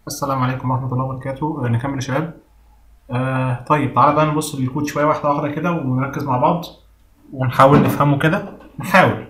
السلام عليكم ورحمة الله وبركاته آه، نكمل يا شباب آه طيب تعالى بقى نبص للكود شوية واحدة واحدة كده ونركز مع بعض ونحاول نفهمه كده نحاول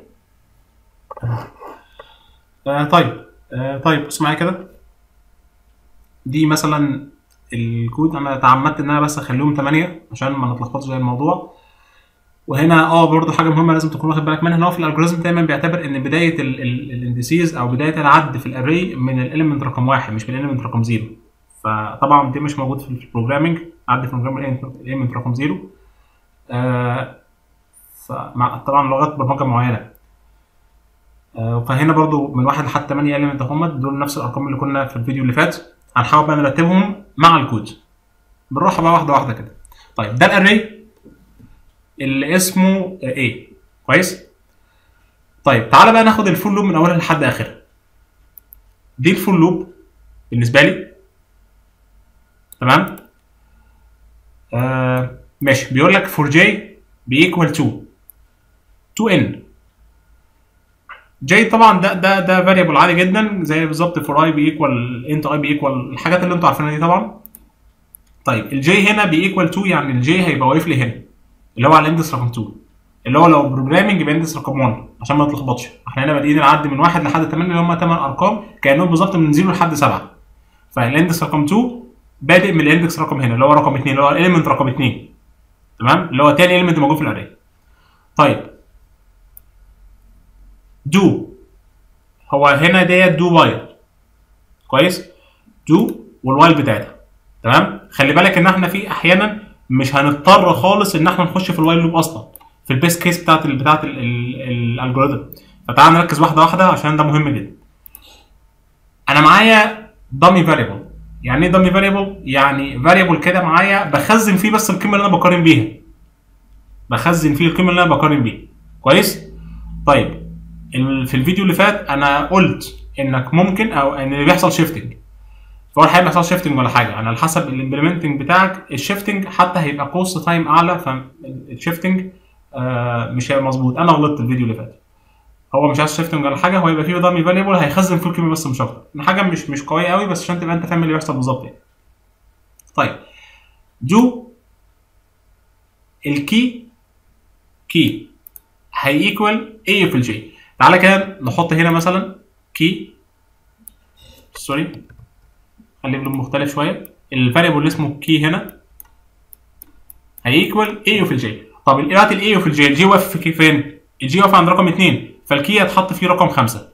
آه طيب آه طيب بص معايا كده دي مثلا الكود انا تعمدت ان انا بس اخليهم 8 عشان ما نتلخبطش زي الموضوع وهنا اه برضو حاجه مهمه لازم تكون واخد بالك منها ان هو في الالجوريزم دايما بيعتبر ان بدايه الاندسيز او بدايه العد في الاري من الاليمنت رقم واحد مش من الاليمنت رقم زيرو فطبعا ده مش موجود في البروجرامنج عد في البروجرامنج الاليمنت رقم زيرو آه فمع طبعا لغات برمجه معينه آه فهنا برضو من واحد لحد 8 اليمنت هم دول نفس الارقام اللي كنا في الفيديو اللي فات هنحاول بقى نرتبهم مع الكود بالراحه بقى واحده واحده كده طيب ده الاري اللي اسمه A كويس طيب تعالى بقى ناخد الفول لوب من اولها لحد اخرها دي الفول لوب بالنسبه لي تمام آه ماشي بيقول لك for j بيكوال 2 2n j طبعا ده ده ده فاريبل عادي جدا زي بالظبط for i بيكوال انت i بيكوال الحاجات اللي انتوا عارفينها دي طبعا طيب الجي هنا بيكوال 2 يعني الجي هيبقى واقف لي هنا اللي هو على الاندكس رقم 2 اللي هو لو بروجرامنج يبقى اندكس رقم 1 عشان ما نتلخبطش احنا هنا بادئين نعدي من 1 لحد 8 اللي هم 8 ارقام كانهم بالظبط من 0 لحد 7 فالاندكس رقم 2 بادئ من الاندكس رقم هنا اللي هو رقم 2 اللي هو الاليمنت رقم 2 تمام اللي هو تاني اليمنت موجود في الاري طيب دو هو هنا ديت دو وايل كويس دو والوايل بتاعتها تمام خلي بالك ان احنا في احيانا مش هنضطر خالص ان احنا نخش في الوايل لوب اصلا في البيست كيس بتاعت ال بتاعت الالجوريثم فتعال نركز واحده واحده عشان ده مهم جدا انا معايا دامي فاريبل يعني ايه دامي فاريبل يعني فاريبل كده معايا بخزن فيه بس القيمه اللي انا بقارن بيها بخزن فيه القيمه اللي انا بقارن بيها كويس طيب في الفيديو اللي فات انا قلت انك ممكن او ان اللي بيحصل شيفتنج فهو الحقيقه ما بيحصلش شيفتنج ولا حاجه انا على حسب الامبلمنتنج بتاعك الشيفتنج حتى هيبقى كوست تايم اعلى فالشيفتنج آه مش هيبقى مظبوط انا غلطت الفيديو اللي فات هو مش عايز شيفتنج ولا حاجه هو يبقى فيه دامي فاليبل هيخزن فيه القيمه بس مش اكتر حاجه مش مش قويه قوي بس عشان تبقى انت فاهم اللي بيحصل بالظبط يعني طيب جو الكي كي هيكوال ايه في الجي تعالى كده نحط هنا مثلا كي سوري خليه بلون مختلف شويه الفاريبل اللي اسمه كي هنا هيكوال ايه في الجي طب دلوقتي الاي في الجي الجي واقف فين؟ الجي واقف عند رقم 2 فالكي هتحط فيه رقم 5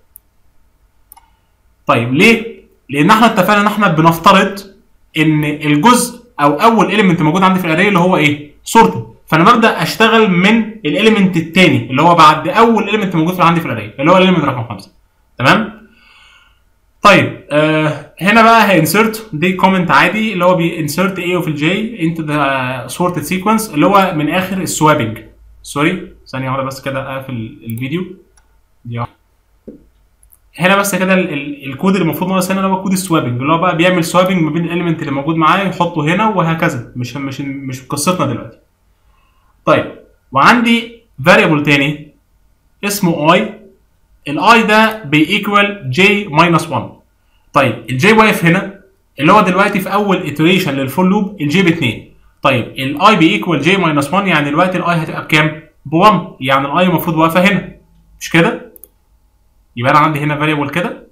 طيب ليه؟ لان احنا اتفقنا ان احنا بنفترض ان الجزء او اول اليمنت موجود عندي في الاري اللي هو ايه؟ صورته فانا ببدا اشتغل من الاليمنت الثاني اللي هو بعد اول اليمنت موجود عندي في الاري اللي هو الاليمنت رقم 5 تمام؟ طيب آه هنا بقى هينسرت دي كومنت عادي اللي هو بينسرت ايه اوف الجي انتو ذا سورتد سيكونس اللي هو من اخر السوابنج سوري ثانيه واحده بس كده اقفل الفيديو دي واحدة. هنا بس كده ال ال الكود اللي المفروض ناقص هنا اللي هو كود السوابنج اللي هو بقى بيعمل سوابنج ما بين الاليمنت اللي موجود معاه يحطه هنا وهكذا مش مش مش قصتنا دلوقتي طيب وعندي فاريبل تاني اسمه اي الاي ده بيكوال جي ماينس 1 طيب الجي واقف هنا اللي هو دلوقتي في اول اتريشن للفول لوب الجي ب 2 طيب الاي بيكوال جي ماينس 1 يعني دلوقتي الاي هتبقى بكام؟ ب 1 يعني الاي المفروض واقفه هنا مش كده؟ يبقى انا عندي هنا فاريبل كده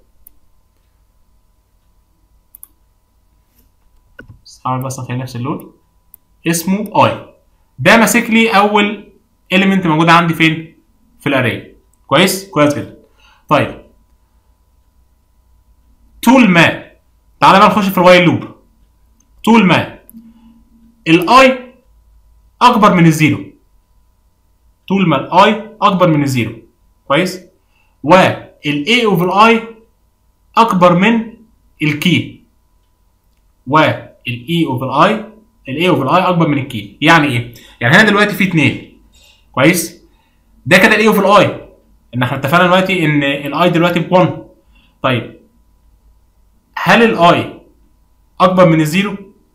بس هعمل بس اخلي نفس اللون اسمه اي ده ماسك لي اول اليمنت موجود عندي فين؟ في الاري كويس؟ كويس جدا طيب طول ما تعالى بقى نخش في الوايل لوب طول ما الاي اكبر من الزيرو طول ما الاي اكبر من الزيرو كويس والاي اوف الاي اكبر من الكي والاي اوف الاي الاي اوف الاي اكبر من الكي يعني ايه يعني هنا دلوقتي في اتنين كويس ده كده الاي اوف الاي ان احنا اتفقنا دلوقتي ان الاي دلوقتي ب 1 طيب هل الاي اكبر من الزيرو؟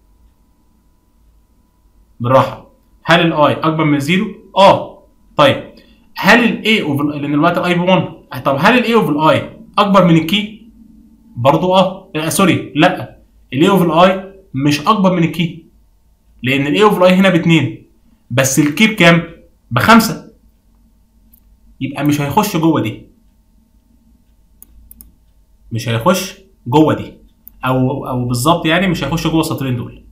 بالراحه هل الاي اكبر من الزيرو؟ اه طيب هل الاي اوف لان دلوقتي الاي ب 1 طب هل الاي اوف الاي اكبر من الكي؟ برضو اه آه، سوري لا الاي اوف الاي مش اكبر من الكي لان الاي اوف الاي هنا باتنين بس الكي بكام؟ بخمسه يبقى مش هيخش جوه دي مش هيخش جوه دي او او بالظبط يعني مش هيخش جوه السطرين دول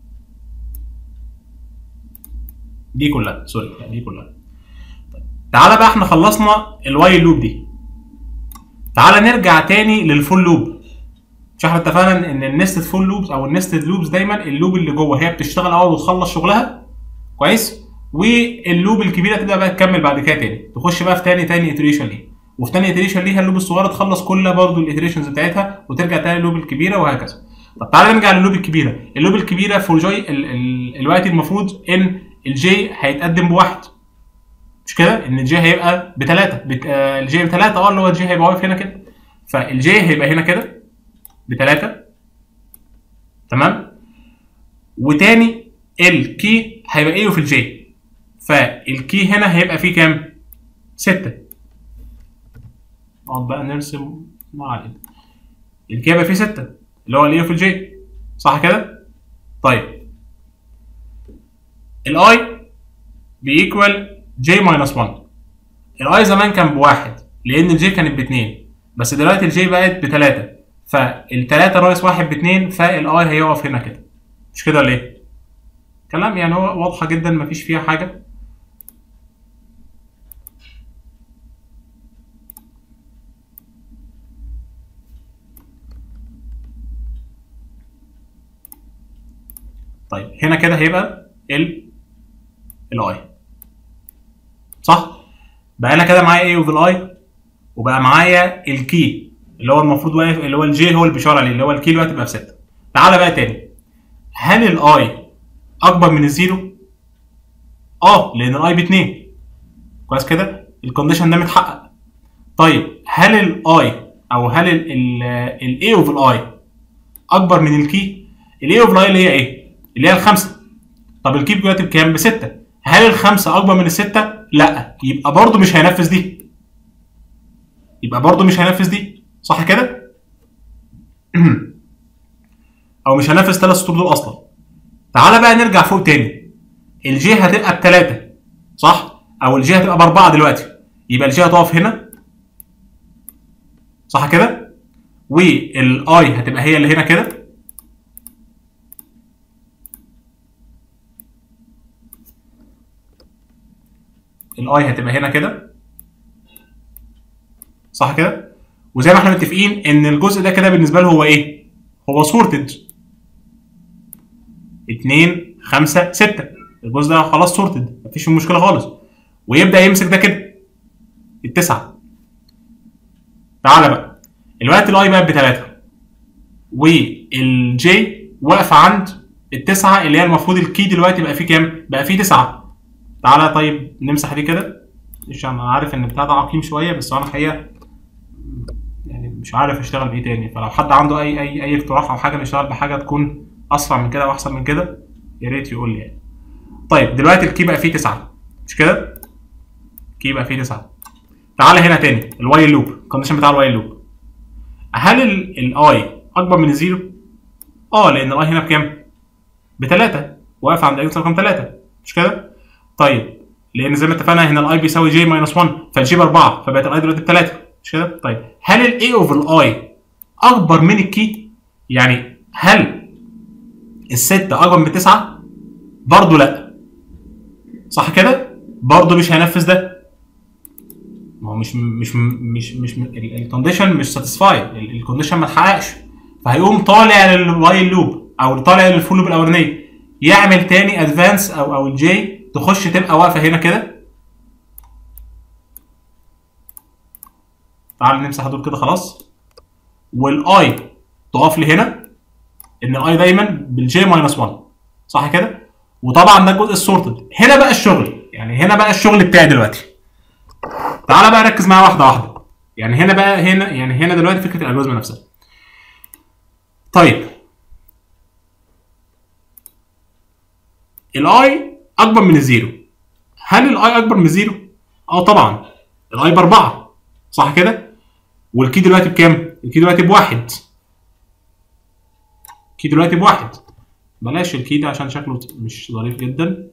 دي كلها سوري يعني دي كلها طيب. تعالى بقى احنا خلصنا الواي لوب دي تعالى نرجع تاني للفول لوب مش احنا اتفقنا ان النستد فول لوبز او النستد لوبز دايما اللوب اللي جوه هي بتشتغل اول وتخلص شغلها كويس واللوب الكبيره تبدا بقى تكمل بعد كده تاني تخش بقى في تاني تاني اتريشن ليه وفي تاني اتريشن ليها اللوب الصغيره تخلص كل برضه الاتريشنز بتاعتها وترجع تاني اللوب الكبيره وهكذا طب تعالى نرجع للوب الكبيره اللوب الكبيره فور جوي ال ال الوقت المفروض ان الجي هيتقدم بواحد مش كده ان الجي هيبقى بثلاثه بت... آه الجي بثلاثه اه اللي هو الجي هيبقى واقف هنا كده فالجي هيبقى هنا كده بثلاثه تمام وتاني الكي هيبقى ايه في الجي فالكي هنا هيبقى فيه كام؟ ستة نقعد بقى نرسم مع ال الكي هيبقى فيه ستة اللي هو الايه في الجي صح كده؟ طيب الاي بيكوال جي ماينس 1 الاي زمان كان بواحد لان الجي كانت باتنين بس دلوقتي الجي بقت بتلاته فالتلاته ناقص واحد باتنين فالاي هيقف هنا كده مش كده ليه؟ كلام يعني هو واضحه جدا مفيش فيها حاجه طيب هنا كده هيبقى ال الاي صح بقى انا كده معايا ايه اوف الاي وبقى معايا الكي اللي هو المفروض واقف اللي هو الجي هو اللي بيشاور عليه اللي هو الكي دلوقتي بقى بستة تعالى بقى تاني هل الاي اكبر من الزيرو اه لان الاي باتنين كويس كده الكونديشن ده متحقق طيب هل الاي او هل الاي اوف الاي اكبر من الكي الاي اوف الاي اللي هي ايه اللي هي الخمسه طب الكي دلوقتي بكام بستة هل الخمسه اكبر من السته لا يبقى برضه مش هينفذ دي يبقى برضه مش هينفذ دي صح كده او مش هنفذ ثلاث سطور دول اصلا تعالى بقى نرجع فوق تاني الجي هتبقى بثلاثة صح او الجي هتبقى باربعة دلوقتي يبقى الجي هتقف هنا صح كده والاي هتبقى هي اللي هنا كده الاي هتبقى هنا كده صح كده وزي ما احنا متفقين ان الجزء ده كده بالنسبه له هو ايه هو سورتد 2 5 6 الجزء ده خلاص سورتد مفيش مشكله خالص ويبدا يمسك ده كده التسعه تعالى بقى الوقت الاي بقى بثلاثه والجي واقفه عند التسعه اللي هي المفروض الكي دلوقتي بقى فيه كام؟ بقى فيه تسعه تعالى طيب نمسح دي كده معلش انا عارف ان البتاع ده عقيم شويه بس انا الحقيقه يعني مش عارف اشتغل بايه تاني فلو حد عنده اي اي اي اقتراح او حاجه نشتغل بحاجه تكون اسرع من كده واحسن من كده يا ريت يقول لي يعني. طيب دلوقتي الكي بقى فيه تسعه مش كده؟ الكي بقى فيه تسعه تعالى هنا تاني الواي لوب الكونديشن بتاع الواي لوب هل الاي اكبر من الزيرو؟ اه لان الاي هنا بكام؟ بثلاثه واقف عند اكس رقم ثلاثه مش كده؟ طيب لان زي ما اتفقنا هنا الاي بيساوي جي ماينس 1 فالجي ب 4 فبقت الاي دلوقتي بثلاثه مش كده؟ طيب هل الاي اوفر الاي اكبر من الكي؟ يعني هل الستة أكبر من تسعة؟ برضه لأ. صح كده؟ برضه مش هينفذ ده. ما هو مش مش مش مش الكونديشن مش ساتيسفايد الكونديشن ما اتحققش فهيقوم طالع للواي لوب او طالع للفول لوب الاولانيه يعمل تاني ادفانس او او الجي تخش تبقى واقفه هنا كده تعال نمسح دول كده خلاص والاي تقف لي هنا ان الاي دايما بالجي ماينس 1 صح كده وطبعا ده الجزء السورتد هنا بقى الشغل يعني هنا بقى الشغل بتاعي دلوقتي تعالى بقى ركز معايا واحده واحده يعني هنا بقى هنا يعني هنا دلوقتي فكره الالجوريزم نفسها طيب الاي اكبر من الزيرو هل الاي اكبر من الزيرو اه طبعا الاي باربعه صح كده والكي دلوقتي بكام الكي دلوقتي بواحد الكي دلوقتي بواحد بلاش الكي ده عشان شكله مش ظريف جدا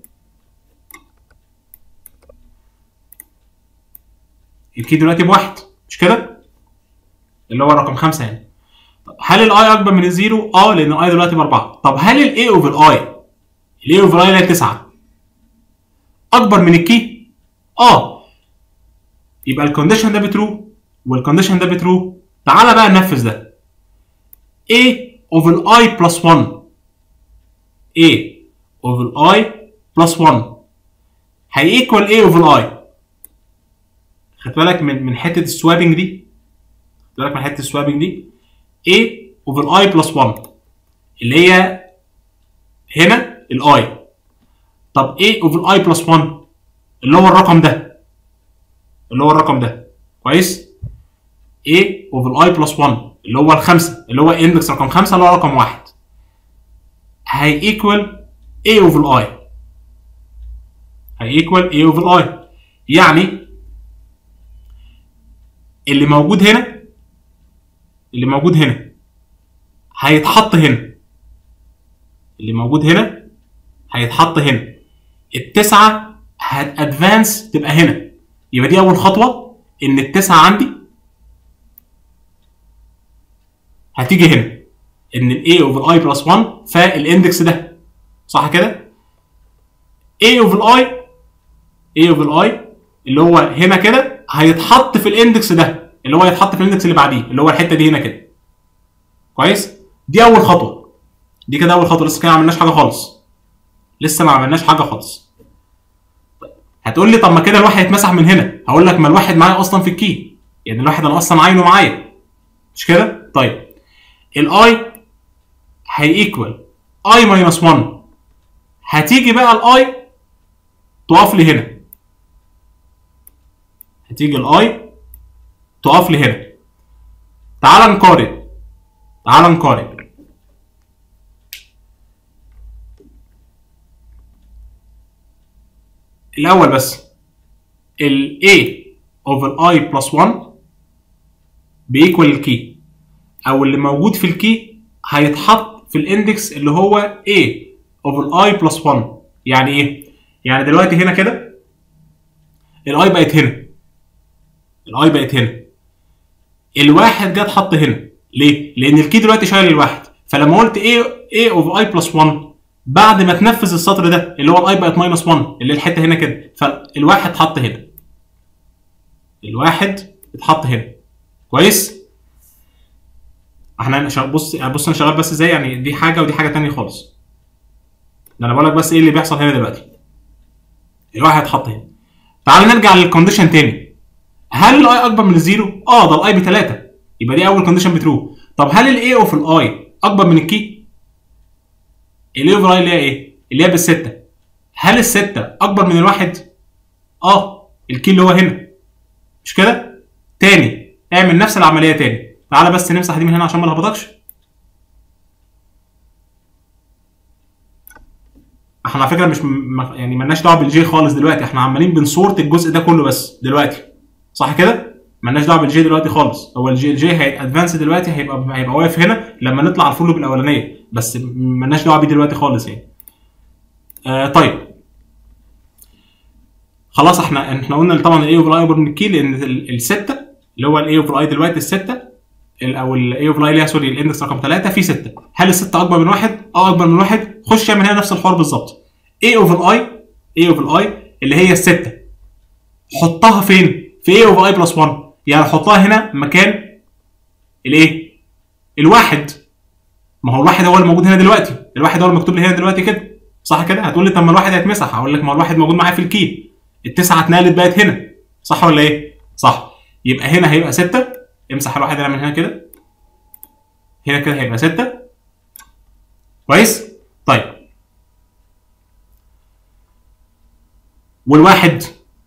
الكي دلوقتي بواحد مش كده؟ اللي هو رقم خمسة يعني طب هل الاي اكبر من الزيرو؟ اه لان الاي دلوقتي باربعة طب هل الاي اوفر الاي الاي اوفر الاي اللي هي تسعة اكبر من الكي؟ اه يبقى الكونديشن ده بترو والكونديشن ده بترو تعالى بقى ننفذ ده a of i plus 1 a of i plus 1 هيكوال a of i خدت بالك من من حته السوابنج دي خدت بالك من حته السوابنج دي a of i plus 1 اللي هي هنا الاي طب a of i plus 1 اللي هو الرقم ده اللي هو الرقم ده كويس a over i plus 1 اللي هو الخمسه اللي هو اندكس رقم خمسه اللي هو رقم واحد هي ايكوال a over i هي ايكوال a over i يعني اللي موجود هنا اللي موجود هنا هيتحط هنا اللي موجود هنا هيتحط هنا التسعه هتادفانس تبقى هنا يبقى دي اول خطوه ان التسعه عندي هتيجي هنا ان ال a over i plus 1 فالاندكس ده صح كده؟ a over i a over i اللي هو هنا كده هيتحط في الاندكس ده اللي هو هيتحط في الاندكس اللي بعديه اللي هو الحته دي هنا كده كويس؟ دي اول خطوه دي كده اول خطوه لسه كده ما عملناش حاجه خالص لسه ما عملناش حاجه خالص هتقول لي طب ما كده الواحد يتمسح من هنا هقول لك ما الواحد معايا اصلا في الكي يعني الواحد انا اصلا عينه معايا مش كده طيب الاي هيكوال اي ماينس 1 هتيجي بقى الاي تقف لي هنا هتيجي الاي تقف لي هنا تعال نقارن تعال نقارن الاول بس ال a over i plus 1 بيكوال الكي او اللي موجود في الكي هيتحط في الاندكس اللي هو a over i plus 1 يعني ايه؟ يعني دلوقتي هنا كده الاي بقت هنا الاي بقت هنا الواحد جه اتحط هنا ليه؟ لان الكي دلوقتي شايل الواحد فلما قلت a a over i plus 1 بعد ما تنفذ السطر ده اللي هو الاي بقت ماينس 1 اللي الحته هنا كده فالواحد اتحط هنا الواحد اتحط هنا كويس احنا بص بص انا شغال بس ازاي يعني دي حاجه ودي حاجه تانية خالص ده انا بقول لك بس ايه اللي بيحصل هنا دلوقتي الواحد اتحط هنا تعال نرجع للكونديشن تاني هل الاي اكبر من الزيرو اه ده الاي بثلاثه يبقى دي اول كونديشن بترو طب هل الاي اوف الاي اكبر من الكي الاي اوف الاي اللي هي ايه اللي هي بالسته هل السته اكبر من الواحد اه الكي اللي هو هنا مش كده تاني اعمل نفس العمليه تاني تعالى بس نمسح دي من هنا عشان ما نهبطكش احنا على فكره مش م... يعني مالناش دعوه بالجي خالص دلوقتي احنا عمالين بنصورت الجزء ده كله بس دلوقتي صح كده مالناش دعوه بالجي دلوقتي خالص هو الجي الجي هيتادفانس دلوقتي هيبقى هيبقى واقف هنا لما نطلع على الفول الاولانيه بس مالناش دعوه بيه دلوقتي خالص يعني آه طيب خلاص احنا احنا قلنا طبعا الاي اوفر اي اكبر من الكي لان السته اللي هو الاي اوفر اي دلوقتي السته او الاي اوفر اي اللي هي سوري الاندكس رقم 3 في 6 هل السته اكبر من واحد؟ اه اكبر من واحد خش اعمل هنا نفس الحوار بالظبط اي اوفر اي اي اوفر اي اللي هي السته حطها فين؟ في اي اوفر اي بلس 1 يعني حطها هنا مكان الايه؟ الواحد ما هو الواحد هو اللي موجود هنا دلوقتي الواحد هو اللي مكتوب لي هنا دلوقتي كده صح كده؟ هتقول لي طب ما الواحد هيتمسح هقول لك ما هو الواحد موجود معايا في الكي التسعه اتنقلت بقت هنا صح ولا ايه؟ صح يبقى هنا هيبقى 6 امسح الواحد هنا من هنا كده هنا كده هيبقى 6 كويس؟ طيب والواحد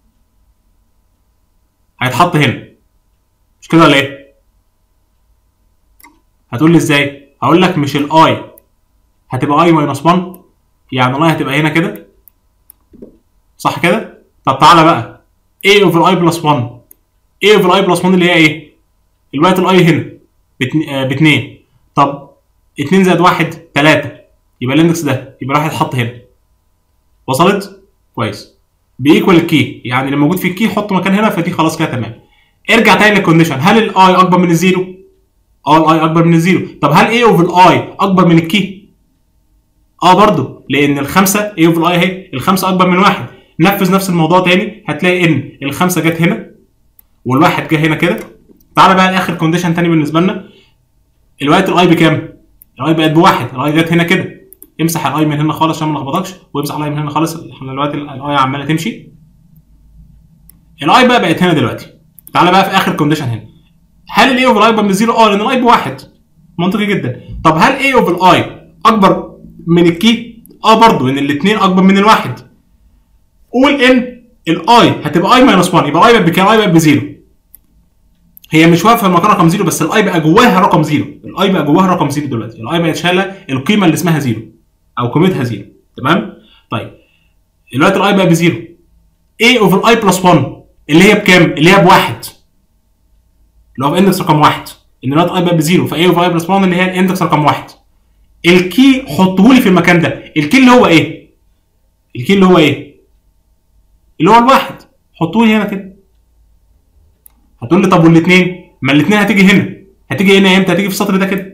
هيتحط هنا مش كده ولا ايه؟ هتقول لي ازاي؟ هقول لك مش الاي هتبقى اي ماينس 1 يعني الاي هتبقى هنا كده صح كده؟ طب تعالى بقى a اوفر اي بلس 1 a اوفر اي بلس 1 اللي هي ايه؟ الوقت الاي هنا باتنين طب 2 زائد 1 3 يبقى الاندكس ده يبقى راح يتحط هنا وصلت كويس بيكوال الكي يعني اللي موجود في الكي حطه مكان هنا فدي خلاص كده تمام ارجع تاني للكونديشن هل الاي اكبر من الزيرو اه الاي اكبر من الزيرو طب هل ايه اوف الاي اكبر من الكي اه برضه لان الخمسه ايه اوف الاي اهي الخمسه اكبر من واحد نفذ نفس الموضوع تاني هتلاقي ان الخمسه جت هنا والواحد جه هنا كده تعالى بقى لاخر كونديشن تاني بالنسبه لنا دلوقتي الاي بكام؟ الاي بقت بواحد الاي جت هنا كده امسح الاي من هنا خالص عشان ما نلخبطكش وامسح الاي من هنا خالص احنا دلوقتي الاي عماله تمشي الاي بقى بقت هنا دلوقتي تعالى بقى في اخر كونديشن هنا هل الاي اوف الاي اكبر من الزيرو؟ اه لان الاي بواحد منطقي جدا طب هل اي اوف الاي اكبر من الكي؟ اه برضه ان الاثنين اكبر من الواحد قول ان الاي هتبقى اي ماينس 1 يبقى الاي بقت بكام؟ الاي بقت بزيرو هي مش واقفه في المكان رقم زيرو بس الاي بقى جواها رقم زيرو الاي بقى جواها رقم زيرو دلوقتي الاي بقت شايله القيمه اللي اسمها زيرو او قيمتها زيرو تمام طيب دلوقتي الاي بقى بزيرو ايه اوفر الاي بلس 1 اللي هي بكام اللي هي بواحد اللي هو باندكس رقم واحد ان دلوقتي اي بقى بزيرو فايه اوفر اي بلس 1 اللي هي الاندكس رقم واحد الكي حطه لي في المكان ده الكي اللي هو ايه الكي اللي هو ايه اللي هو الواحد حطوه لي هنا كده هتقول لي طب والاثنين ما الاثنين هتيجي هنا هتيجي هنا امتى هتيجي في السطر ده كده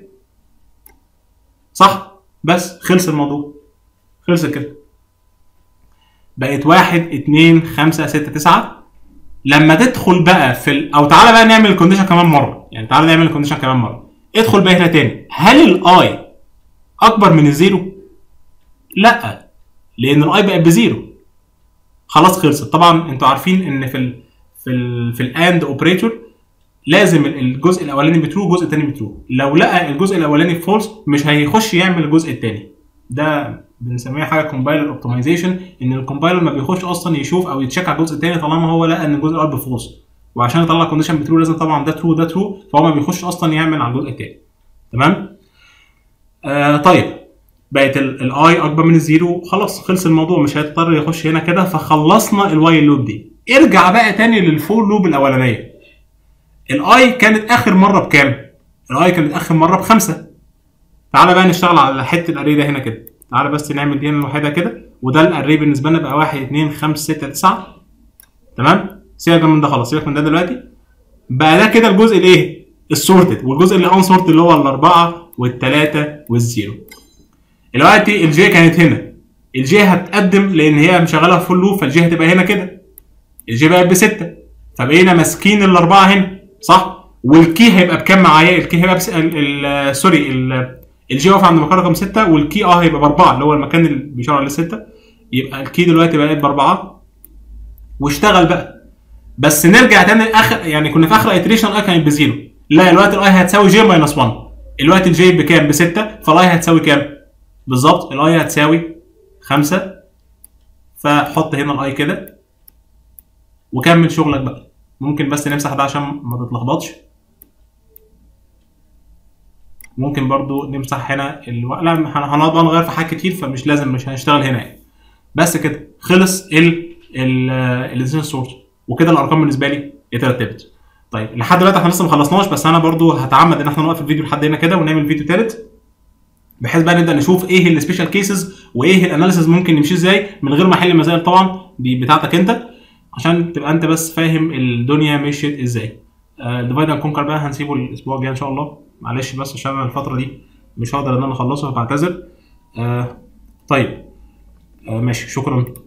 صح بس خلص الموضوع خلص كده بقت واحد اتنين خمسة ستة تسعة لما تدخل بقى في ال... او تعالى بقى نعمل الكونديشن كمان مرة يعني تعالى نعمل الكونديشن كمان مرة ادخل بقى هنا تاني هل الاي اكبر من الزيرو؟ لا لان الاي بقت بزيرو خلاص خلصت طبعا انتوا عارفين ان في ال في ال في الاند اوبريتور لازم الجزء الاولاني بترو والجزء الثاني بترو لو لقى الجزء الاولاني فولس مش هيخش يعمل الجزء الثاني ده بنسميها حاجه كومبايلر اوبتمايزيشن ان الكومبايلر ما بيخش اصلا يشوف او يتشيك على الجزء الثاني طالما هو لقى ان الجزء الاول بفولس وعشان يطلع كونديشن بترو لازم طبعا ده ترو ده ترو فهو ما بيخش اصلا يعمل على الجزء الثاني تمام آه طيب بقت الاي اكبر من الزيرو خلاص خلص الموضوع مش هيضطر يخش هنا كده فخلصنا الوايل لوب دي ارجع بقى تاني للفور لوب الاولانيه الاي كانت اخر مره بكام الاي كانت اخر مره بخمسه تعالى بقى نشتغل على حته الاري ده هنا كده تعالى بس نعمل دي هنا لوحدها كده وده الاري بالنسبه لنا بقى 1 2 5 6 9 تمام سيبك من ده خلاص سيبك من ده دلوقتي بقى ده كده الجزء الايه السورتد والجزء اللي ان سورتد اللي هو الاربعه والثلاثه والزيرو دلوقتي الجي كانت هنا الجي هتقدم لان هي مشغلها فول لوب فالجي هتبقى هنا كده الجي بقت بسته فبقينا ماسكين الاربعه هنا صح والكي هيبقى بكام معايا الكي هيبقى بس ال ال سوري ال الجي واقف عند مكان رقم 6 والكي اه هيبقى باربعه اللي هو المكان اللي بيشاور عليه 6 يبقى الكي دلوقتي بقت باربعه واشتغل بقى بس نرجع تاني اخر يعني كنا في اخر ايتريشن الاي كانت بزيرو لا الوقت الاي هتساوي جي ماينس 1 الوقت الجي بكام؟ ب 6 فالاي هتساوي كام؟ بالظبط الاي هتساوي 5 فحط هنا الاي كده وكمل شغلك بقى ممكن بس نمسح ده عشان ما تتلخبطش ممكن برضو نمسح هنا ال... لا هنقعد بقى نغير في حاجات كتير فمش لازم مش هنشتغل هنا يعني بس كده خلص ال ال الانسان سورس وكده الارقام بالنسبه لي اترتبت طيب لحد دلوقتي احنا لسه ما خلصناش بس انا برضو هتعمد ان احنا نوقف الفيديو لحد هنا كده ونعمل فيديو تالت بحيث بقى نبدا نشوف ايه السبيشال كيسز وايه الاناليسيز ممكن نمشي ازاي من غير ما احل المسائل طبعا دي بتاعتك انت عشان تبقى انت بس فاهم الدنيا مشيت ازاي الديفايد اند كونكر بقى هنسيبه الاسبوع الجاي ان شاء الله معلش بس عشان انا الفتره دي مش هقدر ان انا اخلصه فبعتذر آه طيب آه ماشي شكرا